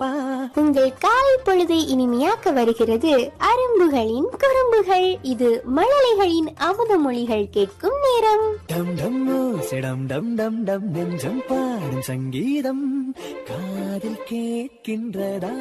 அப்பா உங்கள் காலை பொழுதை இனிமையாக்க வருகிறது அரும்புகளின் குறும்புகள் இது மழலைகளின் அமுத மொழிகள் கேட்கும் நேரம் டம் டம் சிடம் டம் டம் டம் நெஞ்சம் பாடும் சங்கீதம் காதில் கேட்கின்றதா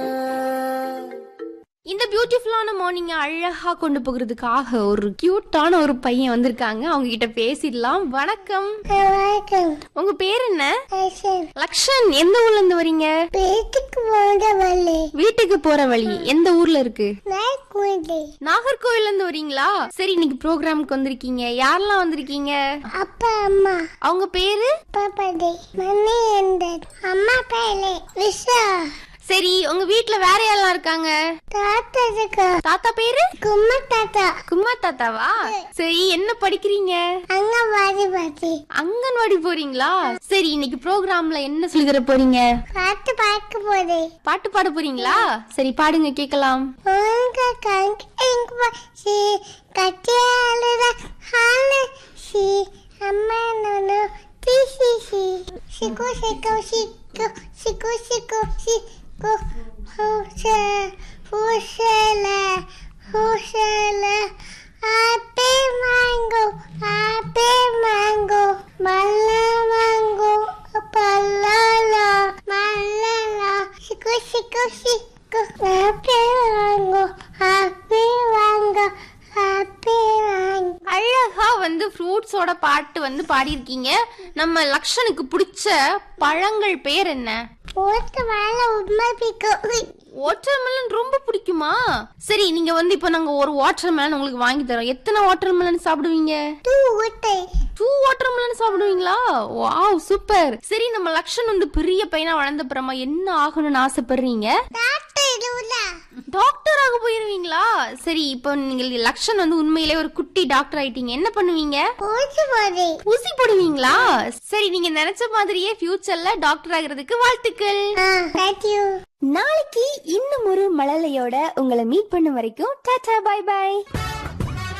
இந்த பியூட்டிஃபுல்லான மார்னிங்க அழகா கொண்டு போகிறதுக்காக ஒரு கியூட்டான ஒரு பையன் வந்திருக்காங்க அவங்க கிட்ட பேசிடலாம் வணக்கம் உங்க பேர் என்ன லக்ஷன் எந்த ஊர்ல இருந்து வரீங்க வீட்டுக்கு போட வரல வீட்டுக்கு போற வழி எந்த ஊர்ல இருக்கு நான் குழந்தை நாகர்கோவில்ல இருந்து வரீங்களா சரி இன்னைக்கு ப்ரோக்ராமுக்கு வந்திருக்கீங்க யாரெல்லாம் வந்திருக்கீங்க அப்பா அம்மா அவங்க பேரு பாப்பாடே மம்மி எந்த அம்மா பேலே விஷா சரி உங்க வீட்ல வேற யாரெல்லாம் இருக்காங்க தாத்தா இருக்கா தாத்தா பேரு கும்மா தாத்தா குமார் தாத்தாவா சரி என்ன படிக்கிறீங்க அங்க வாடி பாத்தி அங்கன்வாடி போறீங்களா சரி இன்னைக்கு ப்ரோக்ராம்ல என்ன சொல்லி தர போறீங்க பாட்டு பார்க்க போதே பாட்டு பாட போறீங்களா சரி பாடுங்க கேக்கலாம் உங்க கங்க எங்க பாசி கட்டியாலுட ஹால சி அம்மா நோனோ டி சி சி சிக்கு சிக்கு சிக்கு சிக்கு சிக்கு சிக்கு ஹூச ஹூசல ஹூசல ஆப்பே மேங்கோ ஆப்பே மேங்கோ மல்ல மேங்கோ பல்லலா மல்லலா சிக்கு சிக்கு சிக்கு ஆப்பே மேங்கோ ஆப்பே மேங்கோ ஆப்பே மேங்கோ அழகா வந்து ஃப்ரூட்ஸோட பாட்டு வந்து பாடியிருக்கீங்க நம்ம லக்ஷனுக்கு பிடிச்ச பழங்கள் பேர் என்ன போட்டு மேல உண்மை பிக்கும் வாட்டர்மெலன் ரொம்ப பிடிக்குமா சரி நீங்க வந்து இப்போ நாங்க ஒரு வாட்டர்மெலன் உங்களுக்கு வாங்கி தரோம் எத்தனை வாட்டர்மெலன் சாப்பிடுவீங்க தூ ஊட்டை டூ வாட்டர்மெலன் சாப்பிடுவீங்களா வாவ் சூப்பர் சரி நம்ம லக்ஷன் வந்து பெரிய பையனா வளர்ந்த அப்புறமா என்ன ஆகணும்னு ஆசைப்படுறீங்க டாக்டர் இதுல டாக்டர் ஆக போயிருவீங்களா சரி இப்போ நீங்க லக்ஷன் வந்து உண்மையிலே ஒரு குட்டி டாக்டர் ஆயிட்டீங்க என்ன பண்ணுவீங்க போச்சு போதே ஊசி போடுவீங்களா சரி நீங்க நினைச்ச மாதிரியே ஃபியூச்சர்ல டாக்டர் ஆகிறதுக்கு வாழ்த்துக்கள் ஆ தேங்க்யூ நாளைக்கு இன்னும் ஒரு மழலையோட உங்களை மீட் பண்ணும் வரைக்கும் டாடா பை பை